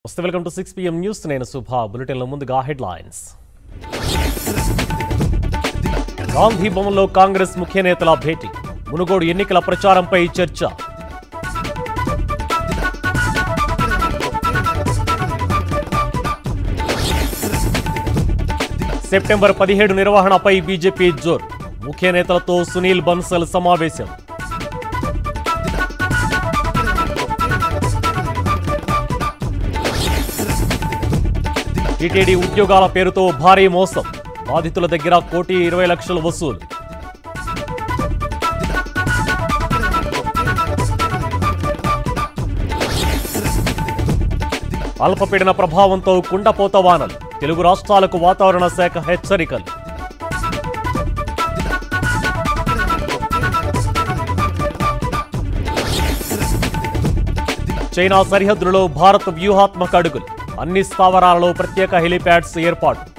వస్తే welcome to six PM news నేను శుభ బులెటిన్ల ముందుగా హెడ్లైన్స్ గాంధీ భవన్లో కాంగ్రెస్ ముఖ్య నేతల భేటీ మునుగోడు ఎన్నికల ప్రచారంపై చర్చ సెప్టెంబర్ పదిహేడు నిర్వహణపై బీజేపీ జోర్ ముఖ్య నేతలతో సునీల్ బన్సల్ సమావేశం టీటీడీ ఉద్యోగాల పేరుతో భారీ మోసం బాధితుల దగ్గర కోటి ఇరవై లక్షలు వసూలు అల్పపీడన ప్రభావంతో కుండపోత వానలు తెలుగు రాష్ట్రాలకు వాతావరణ శాఖ హెచ్చరికలు చైనా సరిహద్దులలో భారత్ వ్యూహాత్మక అడుగులు అన్ని స్థావరాలలో ప్రత్యేక హెలిప్యాడ్స్ ఏర్పాటు